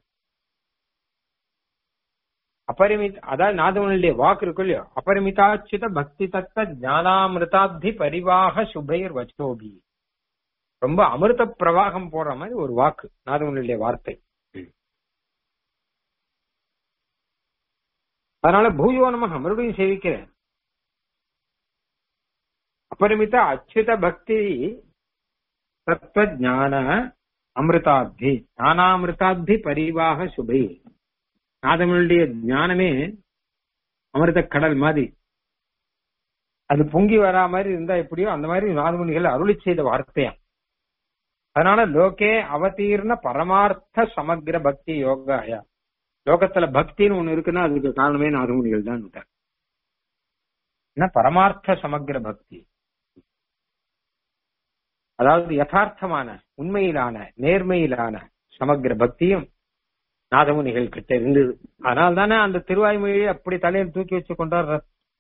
அபரிமித் அதாவது நாதமுனியுடைய வாக்கு இருக்கு இல்லையோ அபரிமிதாச்சித பக்தி தத்த ஞானாமிருதாப்தி பரிவாக சுபைர் வச்சோபி ரொம்ப அமிர்த பிரவாகம் போடுற மாதிரி ஒரு வாக்கு நாதமுனியுடைய வார்த்தை அதனால பூயோ நமக மறுபடியும் சேவிக்கிறேன் அபரிமித அச்சுத பக்தி தத்துவ ஞான அமிர்தாப்தி ஞானாமிருதாப்தி பரிவாக சுபை நாதமுடைய ஞானமே அமிர்த கடல் மாதிரி அது பொங்கி வரா மாதிரி இருந்தா எப்படியோ அந்த மாதிரி நாதமுனிகள் அருளி செய்த வார்த்தையாம் அதனால லோகே அவதீர்ண பரமார்த்த சமக்ர பக்தி யோகாயா லோகத்துல பக்தின்னு ஒண்ணு இருக்குன்னா அதுக்கு காரணமே நாதமுனிகள் தான் என்ன பரமார்த்த சமக்ர பக்தி அதாவது யதார்த்தமான உண்மையிலான நேர்மையிலான சமக்ர பக்தியும் நாதமுனிகள் கிட்ட இருந்தது அதனால தானே அந்த திருவாய்மொழியை அப்படி தலையில் தூக்கி வச்சு கொண்டாடுற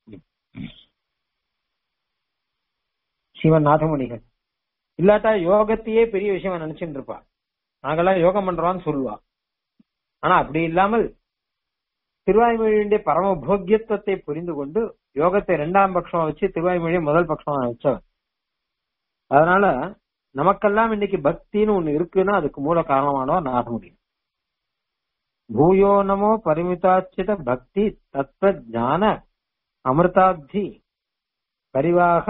சிவன் நாதமுனிகள் இல்லாட்டா யோகத்தையே பெரிய விஷயமா நினைச்சுட்டு இருப்பா நாங்கெல்லாம் யோகம் பண்றோம்னு சொல்லுவா ஆனா அப்படி இல்லாமல் திருவாய்மொழியுடைய பரம போக்கியத்துவத்தை புரிந்து கொண்டு யோகத்தை இரண்டாம் பட்சமா வச்சு திருவாய்மொழியை முதல் பட்சமா வச்சவன் அதனால நமக்கெல்லாம் இன்னைக்கு பக்தின்னு ஒண்ணு இருக்குன்னா அதுக்கு மூல காரணமானவன் நாதமுடி பூயோ நமோ பரிமிதாச்சித பக்தி தத்துவ ஞான அமிர்தாப்தி பரிவாக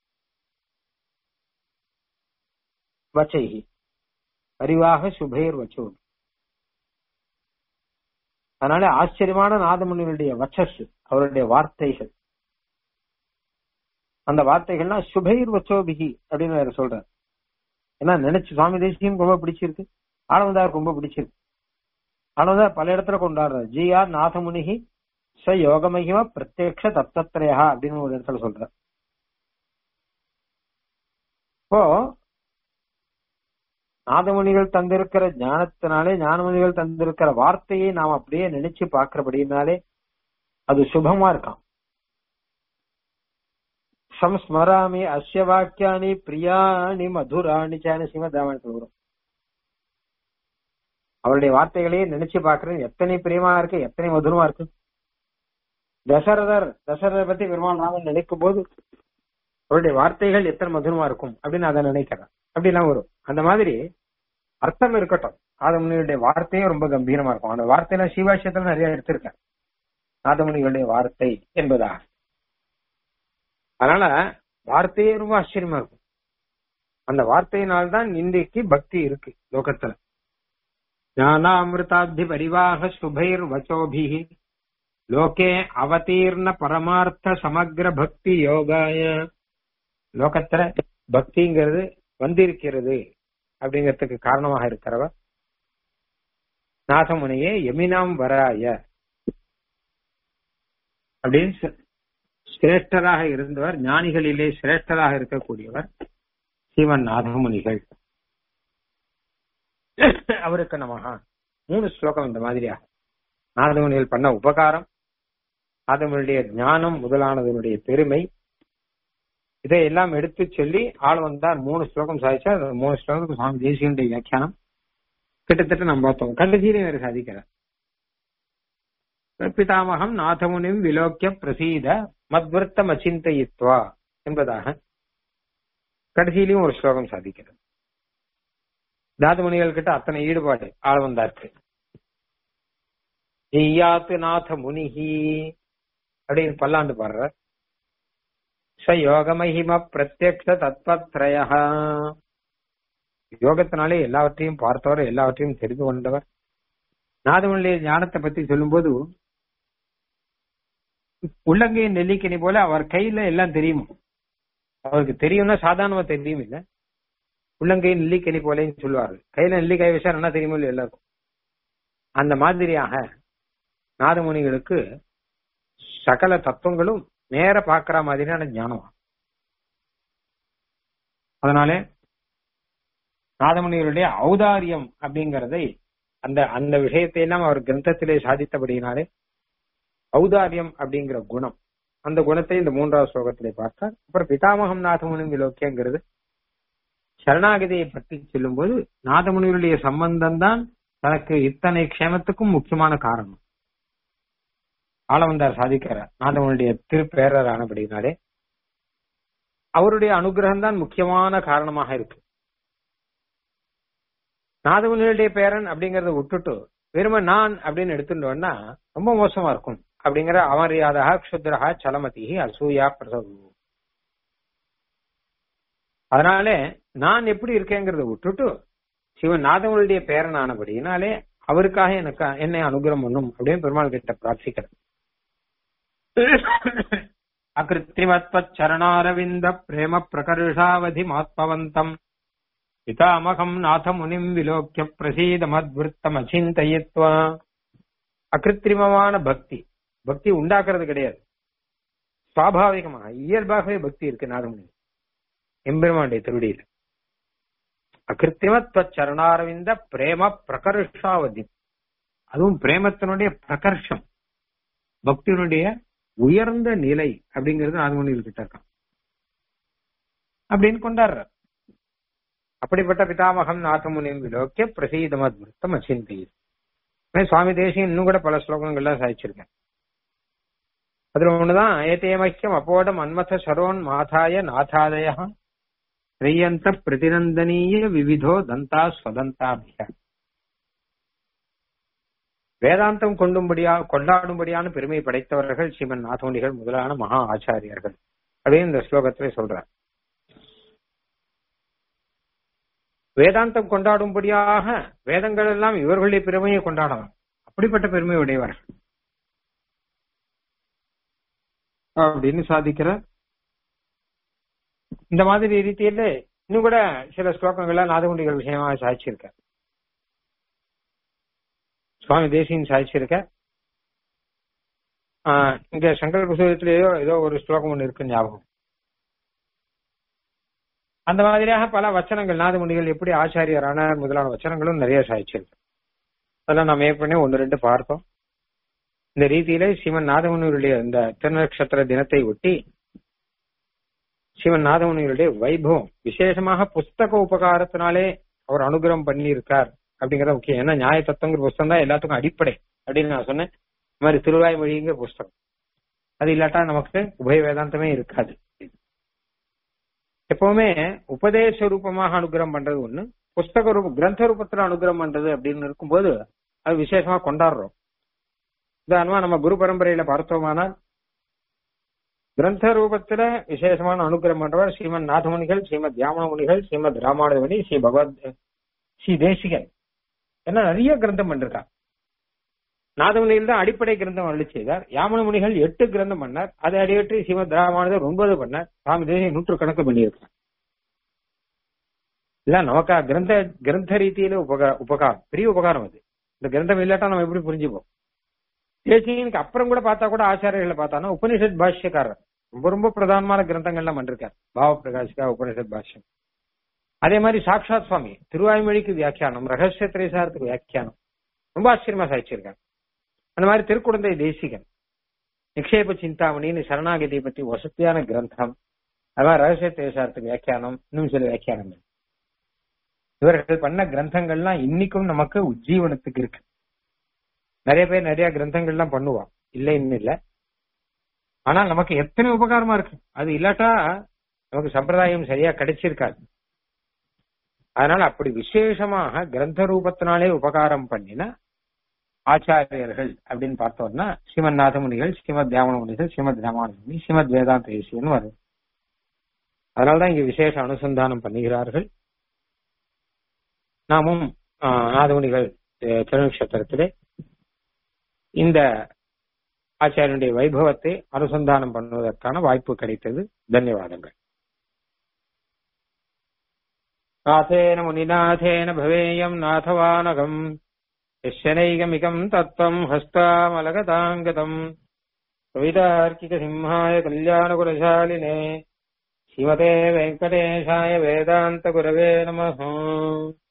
வச்சை பரிவாக சுபைர் வச்சோ அதனால ஆச்சரியமான நாதமுனிகளுடைய வச்சஸ் அவருடைய வார்த்தைகள் அந்த வார்த்தைகள்லாம் சுபைர் வச்சோபிகி அப்படின்னு வேற சொல்றாரு ஏன்னா நினைச்சு சுவாமி தேசியம் ரொம்ப பிடிச்சிருக்கு ஆனந்தாருக்கு ரொம்ப பிடிச்சிருக்கு ஆனந்தார் பல இடத்துல கொண்டாடுறாரு ஜி ஆர் நாதமுனிகி ச யோகமகிம பிரத்யக்ஷ தத்தத்ரயா அப்படின்னு ஒரு இடத்துல சொல்ற இப்போ நாதமுனிகள் தந்திருக்கிற ஞானத்தினாலே ஞானமுனிகள் தந்திருக்கிற வார்த்தையை நாம் அப்படியே நினைச்சு பாக்குறபடினாலே அது சுபமா இருக்கான் சம்ஸ்மராமி அஸ்ய வாக்கியானி பிரியாணி மதுராணி சான சிவதாமனத்தில் வரும் அவருடைய வார்த்தைகளையே நினைச்சு பாக்குறேன் எத்தனை பிரியமா இருக்கு எத்தனை மதுரமா இருக்கு தசரதர் தசரதர் பத்தி பெருமாள் ராமன் நினைக்கும் போது அவருடைய வார்த்தைகள் எத்தனை மதுரமா இருக்கும் அப்படின்னு அதை நினைக்கிறேன் அப்படிலாம் வரும் அந்த மாதிரி அர்த்தம் இருக்கட்டும் ஆதமுனிகளுடைய வார்த்தையும் ரொம்ப கம்பீரமா இருக்கும் அந்த வார்த்தையில சிவாசியத்துல நிறைய எடுத்திருக்கேன் நாதமுனிகளுடைய வார்த்தை என்பதாக அதனால வார்த்தையே ரொம்ப ஆச்சரியமா இருக்கும் அந்த வார்த்தையினால்தான் இன்றைக்கு பக்தி இருக்கு லோகத்துல ஞானாமிருதாப்தி பரிவாக சுபைர் வச்சோபிஹி லோகே அவதீர்ண பரமார்த்த சமக்ர பக்தி யோகாய லோகத்துல பக்திங்கிறது வந்திருக்கிறது அப்படிங்கிறதுக்கு காரணமாக இருக்கிறவர் நாசமுனையே எமினாம் வராய அப்படின்னு சிரேஷ்டராக இருந்தவர் ஞானிகளிலே சிரேஷ்டராக இருக்கக்கூடியவர் சிவன் நாதமுனிகள் அவருக்கு நமகா மூணு ஸ்லோகம் இந்த மாதிரியாக நாதமுனிகள் பண்ண உபகாரம் நாதமுனியுடைய ஞானம் முதலானதனுடைய பெருமை இதையெல்லாம் எடுத்து சொல்லி ஆள் வந்தார் மூணு ஸ்லோகம் சாதிச்சா அந்த மூணு ஸ்லோகத்துக்கு சுவாமி தேசியனுடைய வியாக்கியானம் கிட்டத்தட்ட நம்ம பார்த்தோம் கடைசியிலே வேறு சாதிக்கிறார் பிதாமகம் நாதமுனிம் விலோக்கிய பிரசீத மத்வர்த்தம் அச்சிந்தயித்வா என்பதாக கடைசியிலையும் ஒரு ஸ்லோகம் சாதிக்கிறது தாதுமுனிகள் கிட்ட அத்தனை ஈடுபாடு ஆள் வந்தாருக்கு ஜெய்யாத்து நாத முனிஹி அப்படின்னு பல்லாண்டு பாடுற ச யோக மகிம பிரத்யக்ஷ தத்வத்ரய யோகத்தினாலே எல்லாவற்றையும் பார்த்தவர் எல்லாவற்றையும் தெரிந்து கொண்டவர் நாதமுனிய ஞானத்தை பத்தி சொல்லும்போது உள்ளங்கையின் நெல்லிக்கனி போல அவர் கையில எல்லாம் தெரியுமா அவருக்கு தெரியும்னா சாதாரணமா தெரியும் இல்ல உள்ளங்கையின் நெல்லிக்கனி போலேன்னு சொல்லுவார்கள் கையில நெல்லிக்காய் விஷயம் என்ன தெரியுமோ இல்லையா எல்லாருக்கும் அந்த மாதிரியாக நாதமுனிகளுக்கு சகல தத்துவங்களும் நேர பாக்குற மாதிரியான ஞானம் அதனாலே நாதமுனிகளுடைய ஔதாரியம் அப்படிங்கறதை அந்த அந்த விஷயத்தை எல்லாம் அவர் கிரந்தத்திலே சாதித்தபடியினாலே ஔதாரியம் அப்படிங்கிற குணம் அந்த குணத்தை இந்த மூன்றாவது ஸ்லோகத்திலே பார்த்தார் அப்புறம் பிதாமகம் நாதமுனி விலோக்கியங்கிறது சரணாகதியை பற்றி சொல்லும்போது நாதமுனிகளுடைய சம்பந்தம் தான் தனக்கு இத்தனை க்ஷேமத்துக்கும் முக்கியமான காரணம் ஆளவந்தார் சாதிக்கிறார் நாதமுனியுடைய திருப்பேரர் ஆனபடினாலே அவருடைய அனுகிரகம் தான் முக்கியமான காரணமாக இருக்கு நாதமுனிகளுடைய பேரன் அப்படிங்கறத விட்டுட்டு வெறும நான் அப்படின்னு எடுத்துட்டோம்னா ரொம்ப மோசமா இருக்கும் அப்படிங்கிற அமரியாதா க்ஷுத்ரஹா சலமதி அசூயா பிரசவு அதனால நான் எப்படி இருக்கேங்கிறத விட்டுட்டு சிவன் நாதமுனியுடைய பேரன் ஆனபடினாலே அவருக்காக எனக்கு என்னை அனுகிரகம் பண்ணும் அப்படின்னு பெருமாள் கிட்ட பிரார்த்திக்கிறேன் அகிருத்திமத்வத் சரணாரவிந்த பிரேம பிரகர்ஷாவதி மாத்மவந்தம் பிதாமகம் நாத முனிம் விலோக்கிய பிரசீத மத்விருத்தம் அச்சிந்தயித்வா அகிருத்திரிமமான பக்தி பக்தி உண்டாக்குறது கிடையாது சுவாபாவிகமாக இயல்பாகவே பக்தி இருக்கு நாதமுனி எம்பெருமானுடைய திருடியில அகிருத்திமத்வ சரணாரவிந்த பிரேம பிரகர்ஷாவதி அதுவும் பிரேமத்தினுடைய பிரகர்ஷம் பக்தியினுடைய உயர்ந்த நிலை அப்படிங்கிறது நாதமுனிகள் கிட்ட இருக்கான் அப்படின்னு கொண்டாடுற அப்படிப்பட்ட பிதாமகம் நாதமுனியும் விலோக்கிய பிரசீதமத் விருத்தம் அச்சிந்தி சுவாமி தேசியம் இன்னும் கூட பல ஸ்லோகங்கள்லாம் சாதிச்சிருக்கேன் அதுல ஒண்ணுதான் ஏதேமக்கியம் அப்போடம் அன்மத சரோன் மாதாய நாதாதய ஸ்ரீயந்த பிரதிநந்தனீய விவிதோ தந்தா ஸ்வதந்தாபிய வேதாந்தம் கொண்டும்படியா கொண்டாடும்படியான பெருமை படைத்தவர்கள் ஸ்ரீமன் நாதமுனிகள் முதலான மகா ஆச்சாரியர்கள் அப்படின்னு இந்த ஸ்லோகத்திலே சொல்றார் வேதாந்தம் கொண்டாடும்படியாக வேதங்கள் எல்லாம் இவர்களுடைய பெருமையை கொண்டாடலாம் அப்படிப்பட்ட பெருமை உடையவர்கள் அப்படின்னு சாதிக்கிற இந்த மாதிரி ரீதியில இன்னும் கூட சில ஸ்லோகங்கள்லாம் நாதகுண்டிகள் விஷயமா சாதிச்சிருக்க சுவாமி தேசியன் சாதிச்சிருக்க இங்க சங்கர புஸ்தகத்திலேயோ ஏதோ ஒரு ஸ்லோகம் ஒண்ணு இருக்கு ஞாபகம் அந்த மாதிரியாக பல வச்சனங்கள் நாதமுனிகள் எப்படி ஆச்சாரியரான முதலான வச்சனங்களும் நிறைய சாதிச்சிருக்கு அதெல்லாம் நாம் ஏற்கனவே ஒன்னு ரெண்டு பார்த்தோம் இந்த ரீதியில சிவன் நாதமுனிகளுடைய இந்த திருநக்ஷத்திர தினத்தை ஒட்டி சிவன் நாதமுனிகளுடைய வைபவம் விசேஷமாக புஸ்தக உபகாரத்தினாலே அவர் அனுகிரகம் பண்ணி இருக்கார் அப்படிங்கறத முக்கியம் ஏன்னா நியாய தத்துவங்கிற புஸ்தகம் தான் எல்லாத்துக்கும் அடிப்படை அப்படின்னு நான் சொன்னேன் இந்த மாதிரி திருவாய் மொழிங்கிற புஸ்தகம் அது இல்லாட்டா நமக்கு உபய வேதாந்தமே இருக்காது எப்பவுமே உபதேச ரூபமாக அனுகிரகம் பண்றது ஒண்ணு புஸ்தக ரூப கிரந்த ரூபத்துல அனுகிரகம் பண்றது அப்படின்னு இருக்கும்போது அது விசேஷமா கொண்டாடுறோம் உதாரணமா நம்ம குரு பரம்பரையில பார்த்தோமானால் கிரந்த ரூபத்துல விசேஷமான அனுகிரகம் பண்றவர் ஸ்ரீமத் நாதமுனிகள் ஸ்ரீமத் யாமனமுனிகள் ஸ்ரீமத் ராமானுஜமணி ஸ்ரீ பகவத் ஸ்ரீ தேசிகன் ஏன்னா நிறைய கிரந்தம் பண்ணிருக்கா நாதமுனிகள் தான் அடிப்படை கிரந்தம் அருளி செய்தார் யாமன முனிகள் எட்டு கிரந்தம் பண்ணார் அதை அடியற்றி ஸ்ரீமத் ராமானுஜர் ஒன்பது பண்ணார் சுவாமி தேசிய நூற்று கணக்கு பண்ணியிருக்கார் இல்ல நமக்கா கிரந்த கிரந்த ரீதியில உபகா உபகாரம் பெரிய உபகாரம் அது இந்த கிரந்தம் இல்லாட்டா நம்ம எப்படி புரிஞ்சுப்போம் தேசியனுக்கு அப்புறம் கூட பார்த்தா கூட ஆச்சாரியர்களை பார்த்தானா உபனிஷத் பாஷ்யக்காரர் ரொம்ப ரொம்ப பிரதானமான கிரந்தங்கள்லாம் பண்ணிருக்கார் பாவ பிரகாஷிகா உபனிஷத் பாஷ்யம் அதே மாதிரி சாக்ஷாத் சுவாமி திருவாய்மொழிக்கு வியாக்கியானம் ரகசிய திரைசாரத்துக்கு வியாக்கியானம் ரொம்ப ஆச்சரியமா சாதிச்சிருக்காங்க அந்த மாதிரி திருக்குழந்தை தேசிகன் நிக்ஷேப சிந்தாமணின்னு சரணாகதியை பற்றி வசதியான கிரந்தம் அது மாதிரி ரகசிய திரைசாரத்துக்கு வியாக்கியானம் இன்னும் சில வியாக்கியானங்கள் இவர்கள் பண்ண கிரந்தங்கள்லாம் இன்னைக்கும் நமக்கு உஜ்ஜீவனத்துக்கு இருக்கு நிறைய பேர் நிறைய கிரந்தங்கள்லாம் பண்ணுவான் இல்லைன்னு இல்ல ஆனால் நமக்கு எத்தனை உபகாரமா இருக்கு அது இல்லாட்டா நமக்கு சம்பிரதாயம் சரியா கிடைச்சிருக்காது அதனால அப்படி விசேஷமாக கிரந்த ரூபத்தினாலே உபகாரம் பண்ணின ஆச்சாரியர்கள் அப்படின்னு பார்த்தோம்னா ஸ்ரீமத் நாதமுனிகள் ஸ்ரீமத் தியாமன முனிகள் ஸ்ரீமத் ராமானுஜமுனி ஸ்ரீமத் வேதாந்த தேசியன்னு வரும் அதனாலதான் இங்க விசேஷ அனுசந்தானம் பண்ணுகிறார்கள் நாமும் நாதமுனிகள் திருநக்ஷத்திரத்திலே இந்த ஆச்சாரியனுடைய வைபவத்தை அனுசந்தானம் பண்ணுவதற்கான வாய்ப்பு கிடைத்தது தன்யவாதங்கள் நாதேன முனிநாதேன பவேயம் நாதவானகம் यश्यनैकमिकम् तत्त्वम् हस्तामलगताङ्गतम् कवितार्किकसिंहाय कल्याणकुलशालिने श्रीमते वेङ्कटेशाय वेदान्तगुरवे नमः